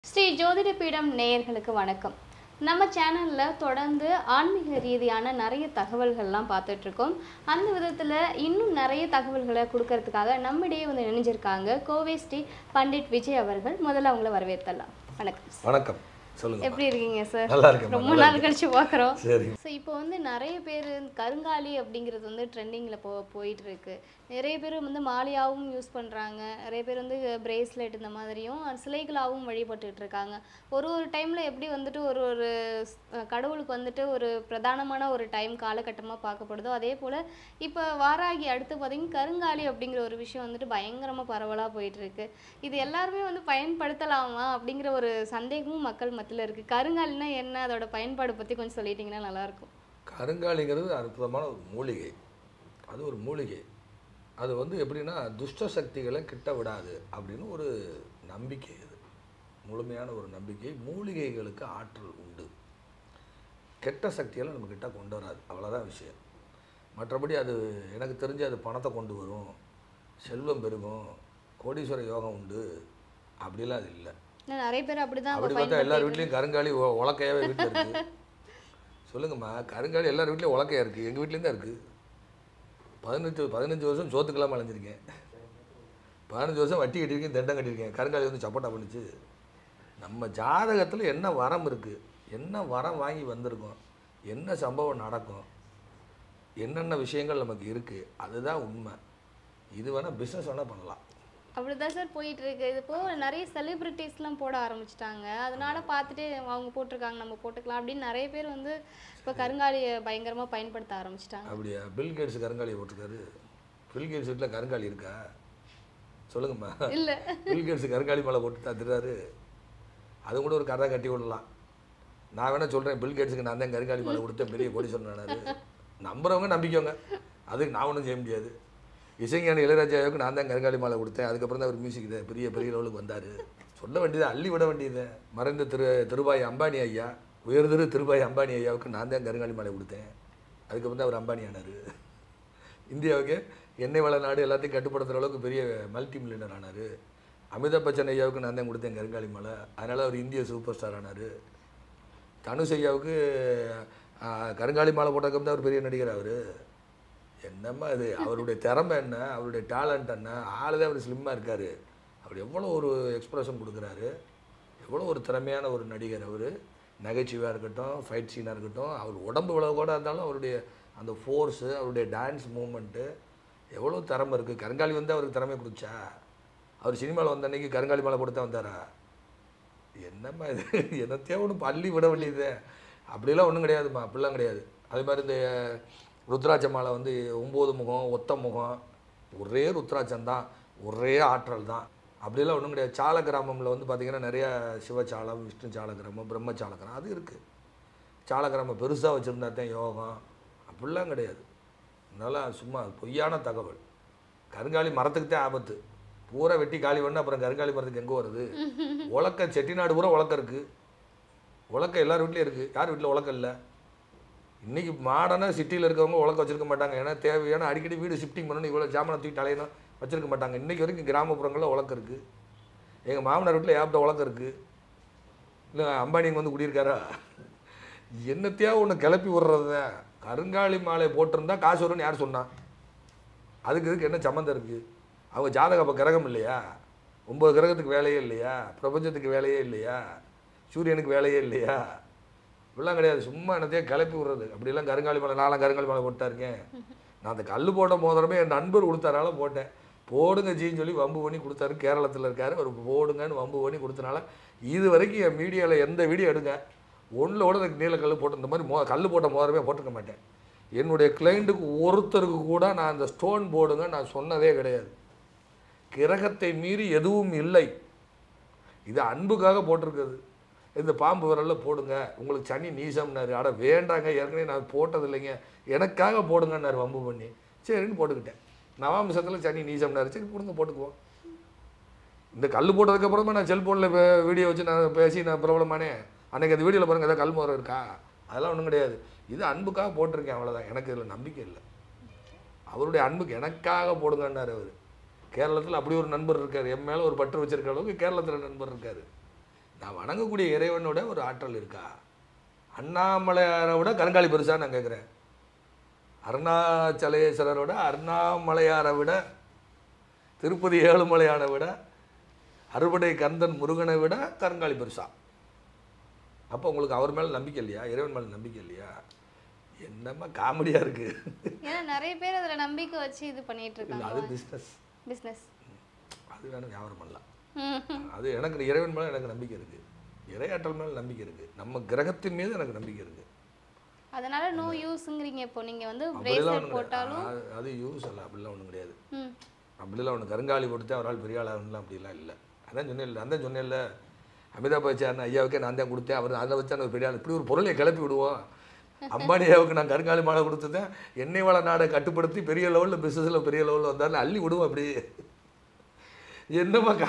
ஸ்ரீ ஜோதிட பீடம் நேயர்களுக்கு வணக்கம் நம்ம சேனலில் தொடர்ந்து ஆன்மீக ரீதியான நிறைய தகவல்கள்லாம் பார்த்துட்டு இருக்கோம் அந்த விதத்தில் இன்னும் நிறைய தகவல்களை கொடுக்கறதுக்காக நம்மிடையே வந்து இணைஞ்சிருக்காங்க கோவை ஸ்ரீ பண்டிட் விஜய் அவர்கள் முதல்ல அவங்கள வரவேற்றலாம் வணக்கம் வணக்கம் சொல்லுங்க எப்படி இருக்கீங்க சார் நல்லா இருக்கேன் ரொம்ப நாள் கழிச்சு பார்க்குறோம் சரி ஸோ இப்போ வந்து நிறைய பேர் கருங்காலி அப்படிங்கிறது வந்து ட்ரெண்டிங்கில் போ போயிட்டு இருக்கு நிறைய பேர் வந்து மாலையாகவும் யூஸ் பண்ணுறாங்க நிறைய பேர் வந்து பிரேஸ்லெட் இந்த மாதிரியும் சிலைகளாகவும் வழிபட்டுட்டு இருக்காங்க ஒரு ஒரு டைமில் எப்படி வந்துட்டு ஒரு ஒரு ஸ்- அஹ் கடவுளுக்கு வந்துட்டு ஒரு பிரதானமான ஒரு டைம் காலகட்டமாக பார்க்கப்படுதோ அதே போல் இப்போ வாராகி அடுத்து பார்த்தீங்கன்னா கருங்காலி அப்படிங்கிற ஒரு விஷயம் வந்துட்டு பயங்கரமாக பரவலாக போயிட்டு இருக்கு இது எல்லாருமே வந்து பயன்படுத்தலாமா அப்படிங்கிற ஒரு சந்தேகமும் மக்கள் மத்தியில் இருக்கு கருங்காலினா என்ன அதோட பயன்பாடு பற்றி கொஞ்சம் சொல்லிட்டீங்கன்னா நல்லாயிருக்கும் கருங்காலிங்கிறது அற்புதமான ஒரு மூலிகை அது ஒரு மூலிகை அது வந்து எப்படின்னா துஷ்ட சக்திகளை கிட்ட விடாது அப்படின்னு ஒரு நம்பிக்கை அது முழுமையான ஒரு நம்பிக்கை மூலிகைகளுக்கு ஆற்றல் உண்டு கெட்ட சக்தியெல்லாம் நம்ம கிட்ட கொண்டு வராது அவ்வளோதான் விஷயம் மற்றபடி அது எனக்கு தெரிஞ்சு அது பணத்தை கொண்டு வரும் செல்வம் பெருகும் கோடீஸ்வர யோகம் உண்டு அப்படிலாம் அது இல்லை ஏன்னா நிறைய பேர் அப்படிதான் அப்படி பார்த்தா எல்லார் வீட்லேயும் கருங்காலி உ- உலக்கையாவே வீட்டில் இருக்கு சொல்லுங்கம்மா கருங்காலி எல்லார் வீட்லேயும் உலக்கையா இருக்குது எங்கள் வீட்லேயும் தான் இருக்குது பதினெட்டு பதினஞ்சு வருஷம் சோத்துக்கெல்லாம் அலைஞ்சிருக்கேன் பதினஞ்சு வருஷம் வட்டி கட்டியிருக்கேன் தண்டம் கட்டியிருக்கேன் கருங்காலி வந்து சப்போட்டா பண்ணுச்சு நம்ம ஜாதகத்தில் என்ன வரம் இருக்குது என்ன வரம் வாங்கி வந்திருக்கோம் என்ன சம்பவம் நடக்கும் என்னென்ன விஷயங்கள் நமக்கு இருக்குது அதுதான் உண்மை இது வேணால் பிஸ்னஸ் வேணால் பண்ணலாம் அப்படிதான் சார் போயிட்டு இருக்கு இது இப்போ நிறைய செலிபிரிட்டிஸ்லாம் போட ஆரம்பிச்சிட்டாங்க அதனால பார்த்துட்டு அவங்க போட்டிருக்காங்க நம்ம போட்டுக்கலாம் அப்படின்னு நிறைய பேர் வந்து இப்போ கருங்காலியை பயங்கரமா பயன்படுத்த ஆரம்பிச்சிட்டாங்க அப்படியா பில் கேட்ஸ் கருங்காலியை போட்டிருக்காரு பில் கேட்ஸ் வீட்டில் கருங்காலி இருக்கா சொல்லுங்கம்மா இல்ல பில் கேட்ஸ் கருங்காலி மேலே போட்டு தத்துறாரு அது கூட ஒரு கதை கட்டி விடலாம் நான் வேணா சொல்கிறேன் பில் கேட்ஸுக்கு நான் தான் கருங்காலி மேலே கொடுத்தேன் பெரிய கோடி சொன்னாரு நம்புறவங்க நம்பிக்கோங்க அதுக்கு நான் ஒன்றும் செய்ய முடியாது இசைஞானி இளையராஜாவுக்கு நான் தான் கருங்காலி மாலை கொடுத்தேன் அதுக்கப்புறம் தான் அவர் மியூசிக் இதை பெரிய பெரிய லெவலுக்கு வந்தார் சொல்ல வேண்டியது அள்ளி விட வேண்டியது மறைந்த திரு திருபாய் அம்பானி ஐயா உயர்திரு திருபாய் அம்பானி ஐயாவுக்கு நான் தான் கருங்காலி மாலை கொடுத்தேன் அதுக்கப்புறம் தான் அவர் அம்பானி ஆனார் இந்தியாவுக்கு எண்ணெய் வள நாடு எல்லாத்தையும் கட்டுப்படுத்துகிற அளவுக்கு பெரிய மல்டி மில்லியனர் ஆனார் அமிதாப் பச்சன் ஐயாவுக்கு நான் தான் கொடுத்தேன் கருங்காலி மலை அதனால் அவர் இந்திய சூப்பர் ஸ்டார் ஆனார் தனுஷ் ஐயாவுக்கு ஆ, கருங்காலி மாலை போட்டதுக்கு தான் அவர் பெரிய நடிகர் அவர் என்னம்மா இது அவருடைய திறமை என்ன அவருடைய டேலண்ட் என்ன ஆளு தான் அவர் ஸ்லிம்மாக இருக்கார் அவர் எவ்வளோ ஒரு எக்ஸ்பிரஷன் கொடுக்குறாரு எவ்வளோ ஒரு திறமையான ஒரு நடிகர் அவர் நகைச்சுவையாக இருக்கட்டும் ஃபைட் சீனாக இருக்கட்டும் அவர் உடம்பு இவ்வளோ கூட இருந்தாலும் அவருடைய அந்த ஃபோர்ஸு அவருடைய டான்ஸ் மூமெண்ட்டு எவ்வளோ திறமை இருக்குது கருங்காலி வந்து அவருக்கு திறமை கொடுச்சா அவர் சினிமாவில் வந்த அன்னைக்கு கருங்காலி மேலே போட்டு தான் வந்தாரா என்னம்மா இது என்னத்தையோ ஒன்று பள்ளி விட வேண்டியது அப்படிலாம் ஒன்றும் கிடையாதும்மா அப்படிலாம் கிடையாது அதே மாதிரி இந்த ருத்ராட்ச மாலை வந்து ஒம்பது முகம் ஒத்த முகம் ஒரே ருத்ராட்சம் தான் ஒரே ஆற்றல் தான் அப்படிலாம் ஒன்றும் கிடையாது சால கிராமமில் வந்து பார்த்திங்கன்னா நிறையா சிவச்சாலம் விஷ்ணு சாலக்கிராமம் பிரம்மச்சாலக்கிராமம் அது இருக்குது சாலக்கிராமம் பெருசாக வச்சுருந்தா தான் யோகம் அப்படிலாம் கிடையாது அதனால் சும்மா பொய்யான தகவல் கருங்காலி மரத்துக்கு தான் ஆபத்து பூரா வெட்டி காலி பண்ண அப்புறம் கருங்காலி மரத்துக்கு எங்கே வருது உலக்க செட்டிநாடு பூரா உலக்க இருக்குது உலக்க எல்லார் வீட்லேயும் இருக்குது யார் வீட்டில் உலக்க இல்லை இன்றைக்கி மாடர்னாக சிட்டியில் இருக்கவங்க உலக்க வச்சிருக்க மாட்டாங்க ஏன்னா தேவையான அடிக்கடி வீடு ஷிஃப்டிங் பண்ணணும் இவ்வளோ ஜாமானை தூக்கி அலையணும் வச்சிருக்க மாட்டாங்க இன்றைக்கி வரைக்கும் கிராமப்புறங்களில் உலக்க இருக்குது எங்கள் மாமனார் வீட்டில் ஏப்ட உலக்க இருக்குது இல்லை அம்பானி இங்கே வந்து குடியிருக்காரா என்னத்தையா ஒன்று கிளப்பி விடுறது கருங்காலி மாலை போட்டிருந்தா காசு வரும்னு யார் சொன்னா அதுக்கு இதுக்கு என்ன சம்மந்தம் இருக்குது அவங்க ஜாதகம் அப்போ கிரகம் இல்லையா ஒம்பது கிரகத்துக்கு வேலையே இல்லையா பிரபஞ்சத்துக்கு வேலையே இல்லையா சூரியனுக்கு வேலையே இல்லையா இப்படிலாம் கிடையாது சும்மா என்னத்தையே கிளப்பி விடுறது அப்படிலாம் கருங்காலி மலை நாலாம் கருங்காலி மலை போட்டா இருக்கேன் நான் அந்த கல் போட்ட மோதிரமே என் நண்பர் கொடுத்தனால போட்டேன் போடுங்க ஜின்னு சொல்லி வம்பு பண்ணி கொடுத்தாரு கேரளத்தில் இருக்காரு அவர் போடுங்கன்னு வம்பு பண்ணி கொடுத்தனால இது வரைக்கும் என் மீடியாவில் எந்த வீடியோ எடுங்க ஒன்றில் கூட எனக்கு நீல கல் போட்டு இந்த மாதிரி மோ கல் போட்ட மோதிரமே போட்டிருக்க மாட்டேன் என்னுடைய கிளைண்ட்டுக்கு ஒருத்தருக்கு கூட நான் அந்த ஸ்டோன் போடுங்க நான் சொன்னதே கிடையாது கிரகத்தை மீறி எதுவும் இல்லை இது அன்புக்காக போட்டிருக்குது இந்த பாம்பு விரலில் போடுங்க உங்களுக்கு சனி நீசம்னாரு அட வேண்டாங்க ஏற்கனவே நான் போட்டது இல்லைங்க எனக்காக போடுங்கன்னாரு வம்பு பண்ணி சரின்னு போட்டுக்கிட்டேன் நவாம்சத்தில் சனி நீசம்னாரு சரி கொடுங்க போட்டுக்குவோம் இந்த கல் போட்டதுக்கப்புறமா நான் செல்ஃபோனில் வீடியோ வச்சு நான் பேசி நான் பிரபலமானே அன்னைக்கு அந்த வீடியோவில் பாருங்கள் ஏதாவது கல் முறை இருக்கா அதெல்லாம் ஒன்றும் கிடையாது இது அன்புக்காக போட்டிருக்கேன் அவ்வளோதான் எனக்கு இதில் நம்பிக்கை இல்லை அவருடைய அன்புக்கு எனக்காக போடுங்கன்னாரு அவர் கேரளத்தில் அப்படி ஒரு நண்பர் இருக்கார் என் மேலே ஒரு பற்று வச்சிருக்க அளவுக்கு கேரளத்தில் நண்பர் இருக்கார் நான் வணங்கக்கூடிய இறைவனோட ஒரு ஆற்றல் இருக்கா அண்ணாமலையாரை விட கருங்காலி பெருசா நான் கேட்குறேன் அருணாச்சலேஸ்வரரோட அருணாமலையாரை விட திருப்பதி ஏழுமலையானை விட அறுபடை கந்தன் முருகனை விட கருங்காலி பெருசா அப்போ உங்களுக்கு அவர் மேலே நம்பிக்கை இல்லையா இறைவன் மேலே நம்பிக்கை இல்லையா என்னம்மா காமெடியாக இருக்குது ஏன்னா நிறைய பேர் அதுல நம்பிக்கை வச்சு இது பண்ணிட்டு இல்லை இருக்காங்க அது பிஸ்னஸ் பிஸ்னஸ் அது வேணும் வியாபாரம் பண்ணலாம் அது எனக்கு இறைவன் மேலே எனக்கு நம்பிக்கை இருக்குது இறையாற்றல் மேலே நம்பிக்கை இருக்குது நம்ம கிரகத்தின் மீது எனக்கு நம்பிக்கை இருக்குது அதனால நோ யூஸ்ங்கிறீங்க இப்போ நீங்க வந்து அப்படிலாம் பிரேஸ்லெட் ஒன்றும் போட்டாலும் அது அது யூஸ் இல்லை அப்படிலாம் ஒன்றும் கிடையாது ம் அப்படிலாம் ஒன்று கருங்காலி கொடுத்து ஒரு ஆள் பெரிய ஆளாகலாம் அப்படிலாம் இல்லை அதான் சொன்னேன் நான் தான் சொன்னேன்ல அமிதாப் பச்சன் ஐயாவுக்கே நான் தான் கொடுத்தேன் அவர் அதை வச்சு ஒரு பெரிய ஆள் இப்படி ஒரு பொருளை கிளப்பி விடுவோம் அம்பானி ஐயாவுக்கு நான் கருங்காலி மாலை கொடுத்துட்டேன் எண்ணெய் வள நாடை கட்டுப்படுத்தி பெரிய லெவலில் பிஸ்னஸில் பெரிய லெவலில் வந்தாலும் அள்ளி விடுவோம் அப்படி என்னம்மா கா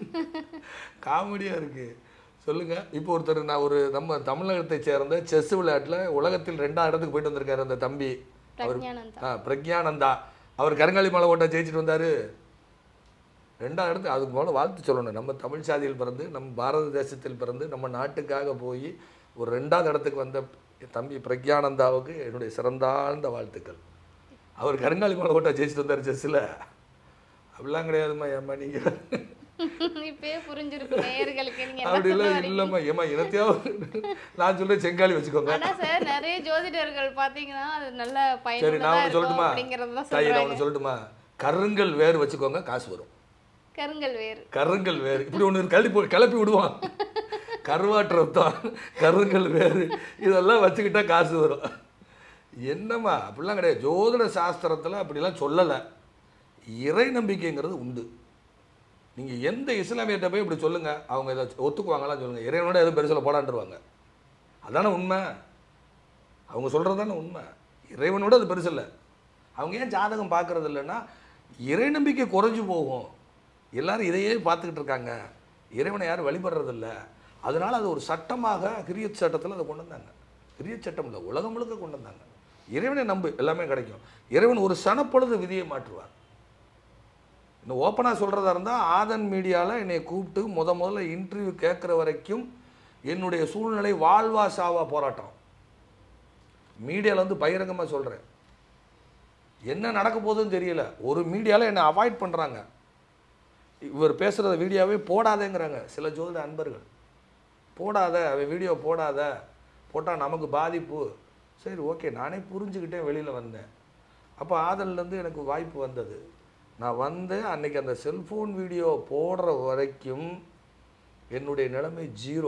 காமெடியாக இருக்குது சொல்லுங்கள் இப்போ ஒருத்தர் நான் ஒரு நம்ம தமிழகத்தை சேர்ந்த செஸ் விளையாட்டில் உலகத்தில் ரெண்டாம் இடத்துக்கு போயிட்டு வந்திருக்காரு அந்த தம்பி பிரக்ஞானந்தா ஆ பிரக்யானந்தா அவர் கருங்காலி மலை ஓட்ட ஜெயிச்சுட்டு வந்தார் ரெண்டாம் இடத்து அதுக்கு மேலே வாழ்த்து சொல்லணும் நம்ம தமிழ் சாதியில் பிறந்து நம்ம பாரத தேசத்தில் பிறந்து நம்ம நாட்டுக்காக போய் ஒரு ரெண்டாவது இடத்துக்கு வந்த தம்பி பிரக்யானந்தாவுக்கு என்னுடைய சிறந்தாழ்ந்த வாழ்த்துக்கள் அவர் கருங்காலி மலை ஓட்ட ஜெயிச்சுட்டு வந்தார் செஸ்ஸில் அப்படிலாம் கிடையாதும்மா ஏம்மா நீங்கள் இப்பயே புரிஞ்சிருக்கும் நேயர்களுக்கு நீங்க என்ன சொல்ல அப்படிலாம் வரீங்க இல்லைம்மா ஏம்மா இனத்தையாவது நான் சொல்கிறேன் செங்காலி வச்சுக்கோங்க ஆனா சார் நிறைய ஜோதிடர்கள் பாத்தீங்கன்னா அது நல்ல சரி நான் பயனுள்ளதா ஒன்று இருக்கும் சொல்லட்டுமா அப்படிங்கறது தான் தாய் நான் சொல்றாங்க ஒன்று சொல்லட்டுமா கருங்கல் வேர் வச்சுக்கோங்க காசு வரும் கருங்கல் வேறு கருங்கல் வேறு இப்படி ஒன்று கிளப்பி போ- கிளப்பி விடுவான் கருவாட்டு ரத்தம் கருங்கல் வேறு இதெல்லாம் வச்சுக்கிட்டா காசு வரும் என்னம்மா அப்படிலாம் கிடையாது ஜோதிட சாஸ்திரத்தில் அப்படிலாம் சொல்லலை இறை நம்பிக்கைங்கிறது உண்டு நீங்கள் எந்த இஸ்லாமியர்கிட்ட போய் இப்படி சொல்லுங்கள் அவங்க இதை ஒத்துக்குவாங்களாம் சொல்லுங்கள் இறைவனோட எதுவும் பெருசில் போடான்ட்டுருவாங்க அதானே உண்மை அவங்க சொல்கிறது தானே உண்மை இறைவனோட அது பெருசு இல்லை அவங்க ஏன் ஜாதகம் பார்க்கறது இல்லைன்னா இறை நம்பிக்கை குறைஞ்சு போகும் எல்லாரும் இதையே பார்த்துக்கிட்டு இருக்காங்க இறைவனை யாரும் வழிபடுறதில்ல அதனால அது ஒரு சட்டமாக கிரியத் சட்டத்தில் அதை கொண்டு வந்தாங்க கிரியத் சட்டம் இல்லை உலகம் முழுக்க கொண்டு வந்தாங்க இறைவனை நம்பு எல்லாமே கிடைக்கும் இறைவன் ஒரு சனப்பொழுது விதியை மாற்றுவார் இன்னும் ஓப்பனாக சொல்கிறதா இருந்தால் ஆதன் மீடியாவில் என்னை கூப்பிட்டு முத முதல்ல இன்டர்வியூ கேட்குற வரைக்கும் என்னுடைய சூழ்நிலை வாழ்வா சாவா போராட்டம் மீடியாவில் வந்து பகிரங்கமாக சொல்கிறேன் என்ன நடக்க போகுதுன்னு தெரியல ஒரு மீடியாவில் என்னை அவாய்ட் பண்ணுறாங்க இவர் பேசுகிறத வீடியோவே போடாதேங்கிறாங்க சில ஜோதிட அன்பர்கள் போடாத அவன் வீடியோ போடாத போட்டால் நமக்கு பாதிப்பு சரி ஓகே நானே புரிஞ்சுக்கிட்டே வெளியில் வந்தேன் அப்போ ஆதல்லேருந்து எனக்கு வாய்ப்பு வந்தது நான் வந்து அன்னைக்கு அந்த செல்ஃபோன் வீடியோ போடுற வரைக்கும் என்னுடைய நிலைமை ஜீரோ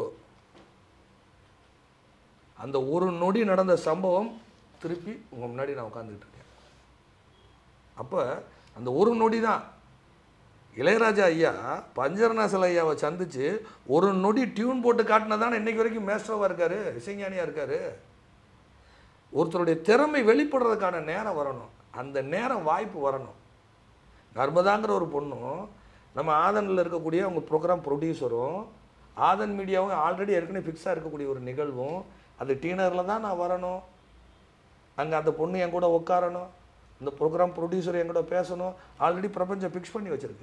அந்த ஒரு நொடி நடந்த சம்பவம் திருப்பி உங்கள் முன்னாடி நான் உட்காந்துக்கிட்டு இருக்கேன் அப்போ அந்த ஒரு நொடி தான் இளையராஜா ஐயா பஞ்சரநாசல் ஐயாவை சந்திச்சு ஒரு நொடி டியூன் போட்டு காட்டினதானே இன்னைக்கு வரைக்கும் மேஸ்ட்ரோவாக இருக்காரு இசைஞானியாக இருக்காரு ஒருத்தருடைய திறமை வெளிப்படுறதுக்கான நேரம் வரணும் அந்த நேரம் வாய்ப்பு வரணும் நர்மதாங்கிற ஒரு பொண்ணும் நம்ம ஆதனில் இருக்கக்கூடிய அவங்க ப்ரோக்ராம் ப்ரொடியூசரும் ஆதன் மீடியாவும் ஆல்ரெடி ஏற்கனவே ஃபிக்ஸாக இருக்கக்கூடிய ஒரு நிகழ்வும் அது டீனரில் தான் நான் வரணும் அங்கே அந்த பொண்ணு என் கூட உட்காரணும் இந்த ப்ரோக்ராம் ப்ரொடியூசர் என் கூட பேசணும் ஆல்ரெடி பிரபஞ்சம் ஃபிக்ஸ் பண்ணி வச்சிருக்கு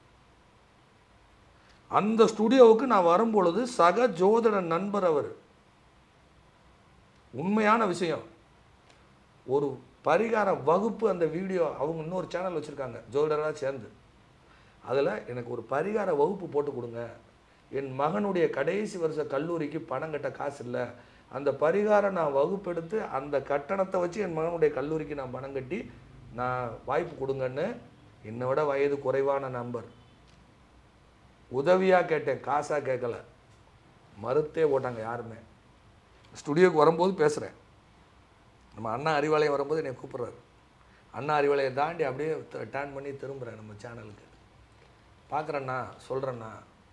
அந்த ஸ்டுடியோவுக்கு நான் வரும்பொழுது சக ஜோதிட நண்பர் அவர் உண்மையான விஷயம் ஒரு பரிகார வகுப்பு அந்த வீடியோ அவங்க இன்னொரு சேனல் வச்சுருக்காங்க ஜோதிடராக சேர்ந்து அதில் எனக்கு ஒரு பரிகார வகுப்பு போட்டு கொடுங்க என் மகனுடைய கடைசி வருஷ கல்லூரிக்கு பணம் கட்ட காசு இல்லை அந்த பரிகாரம் நான் வகுப்பெடுத்து அந்த கட்டணத்தை வச்சு என் மகனுடைய கல்லூரிக்கு நான் பணம் கட்டி நான் வாய்ப்பு கொடுங்கன்னு என்னை விட வயது குறைவான நம்பர் உதவியாக கேட்டேன் காசாக கேட்கல மறுத்தே போட்டாங்க யாருமே ஸ்டுடியோக்கு வரும்போது பேசுகிறேன் நம்ம அண்ணா அறிவாலயம் வரும்போது என்னை கூப்பிட்றாரு அண்ணா அறிவாலயம் தாண்டி அப்படியே டேர்ன் பண்ணி திரும்புகிறேன் நம்ம சேனலுக்கு பார்க்குறேண்ணா சொல்கிறேண்ணா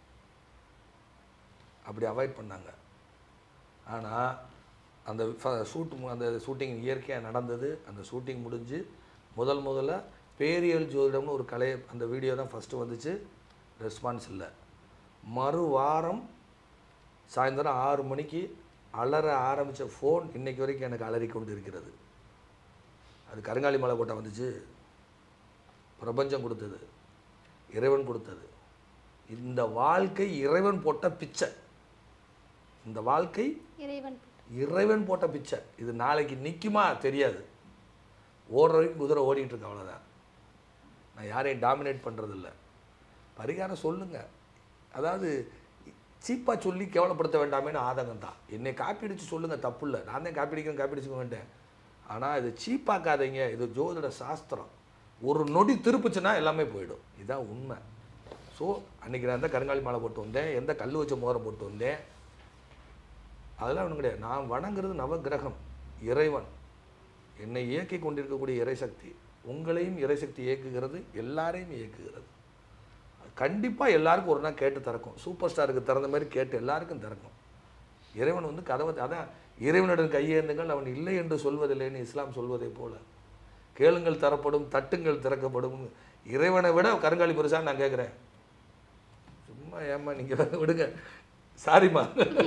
அப்படி அவாய்ட் பண்ணாங்க ஆனால் அந்த ஷூட் அந்த ஷூட்டிங் இயற்கையாக நடந்தது அந்த ஷூட்டிங் முடிஞ்சு முதல் முதல்ல பேரியல் ஜோதிடம்னு ஒரு கலை அந்த வீடியோ தான் ஃபஸ்ட்டு வந்துச்சு ரெஸ்பான்ஸ் இல்லை மறு வாரம் சாயந்தரம் ஆறு மணிக்கு அலற ஆரம்பித்த ஃபோன் இன்னைக்கு வரைக்கும் எனக்கு அலறி கொண்டு இருக்கிறது அது கருங்காலி மலை கோட்டை வந்துச்சு பிரபஞ்சம் கொடுத்தது இறைவன் கொடுத்தது இந்த வாழ்க்கை இறைவன் போட்ட பிச்சை இந்த வாழ்க்கை இறைவன் இறைவன் போட்ட பிச்சை இது நாளைக்கு நிற்குமா தெரியாது ஓடுற வரைக்கும் குதிரை ஓடிட்டு இருக்கு அவ்வளோதான் நான் யாரையும் டாமினேட் பண்ணுறதில்ல பரிகாரம் சொல்லுங்க அதாவது சீப்பாக சொல்லி கேவலப்படுத்த வேண்டாமேன்னு ஆதங்கம் தான் என்னை காப்பி அடிச்சு சொல்லுங்கள் தப்பு இல்லை நான் தான் காப்பி அடிக்கிறேன் காப்பி அடிச்சுக்க வேண்டேன் ஆனால் இது சீப்பாக்காதீங்க இது ஜோதிட சாஸ்திரம் ஒரு நொடி திருப்புச்சுன்னா எல்லாமே போயிடும் இதுதான் உண்மை ஸோ அன்றைக்கி நான் எந்த கருங்காலி மாலை போட்டு வந்தேன் எந்த கல் வச்ச மோதிரம் போட்டு வந்தேன் அதெல்லாம் ஒன்றும் கிடையாது நான் வணங்குறது நவகிரகம் இறைவன் என்னை இயக்கி கொண்டிருக்கக்கூடிய இறைசக்தி உங்களையும் இறைசக்தி இயக்குகிறது எல்லாரையும் இயக்குகிறது கண்டிப்பாக எல்லாருக்கும் ஒரு நாள் கேட்டு திறக்கும் சூப்பர் ஸ்டாருக்கு திறந்த மாதிரி கேட்டு எல்லாருக்கும் திறக்கும் இறைவன் வந்து கதவை அதான் இறைவனிடம் கையேந்துங்கள் அவன் இல்லை என்று சொல்வதில்லைன்னு இஸ்லாம் சொல்வதை போல கேளுங்கள் தரப்படும் தட்டுங்கள் திறக்கப்படும் இறைவனை விட கருங்காலி பெருசான்னு நான் கேட்குறேன் சும்மா ஏம்மா நீங்கள் விடுங்க சாரிம்மா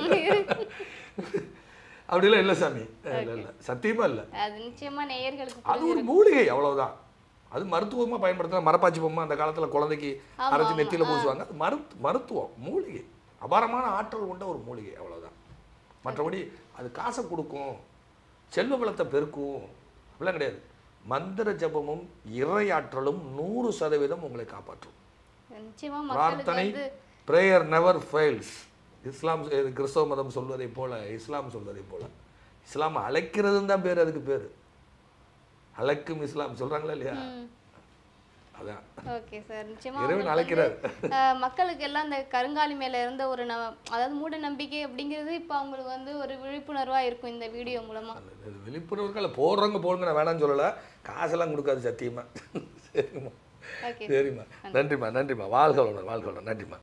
அப்படிலாம் இல்லை சாமி இல்லை இல்லை சத்தியமாக இல்லை அது நிச்சயமா நேயர்களுக்கு அது ஒரு மூலிகை அவ்வளவுதான் அது மருத்துவமாக பயன்படுத்தினா மரப்பாச்சி பொம்மை அந்த காலத்தில் குழந்தைக்கு ஆமா, அரைச்சி ஆமா. நெத்தியில் பூசுவாங்க அது மருத்து மருத்துவம் மூலிகை அபாரமான ஆற்றல் கொண்ட ஒரு மூலிகை அவ்வளவுதான் மற்றபடி அது காசை கொடுக்கும் செல்வ வளத்தை பெருக்கும் அப்படிலாம் கிடையாது மந்திர ஜபமும் இறையாற்றலும் நூறு சதவீதம் உங்களை காப்பாற்றும் நிச்சயமா மக்களுக்கு பிரார்த்தனை வந்து ப்ரேயர் நெவர் ஃபெயில்ஸ் இஸ்லாம் இது கிறிஸ்தவ மதம் சொல்வதைப் போல இஸ்லாம் சொல்வதைப் போல இஸ்லாம் அழைக்கிறதுன்னு தான் பேர் அதுக்கு பேர் அழைக்கும் இஸ்லாம் சொல்றாங்களா இல்லையா அதான் ஓகே சார் நிச்சயமா இறைவன் அவங்களுக்கு அழைக்கிறார் வந்து, அஹ், மக்களுக்கு எல்லாம் இந்த கருங்காலி மேல இருந்த ஒரு ந அதாவது மூட நம்பிக்கை அப்படிங்கிறது இப்போ அவங்களுக்கு வந்து ஒரு விழிப்புணர்வா இருக்கும் இந்த வீடியோ மூலமா இது விழிப்புணர்வுகள் போடுறவங்க போடுங்க நான் வேணாம்னு சொல்லலை காசெல்லாம் கொடுக்காது சத்தியமா சரிம்மா ஓகே சரிம்மா நன்றிம்மா நன்றிம்மா வாழ்க வளமுடன் வாழ்க வளமுடன் நன்றிம்மா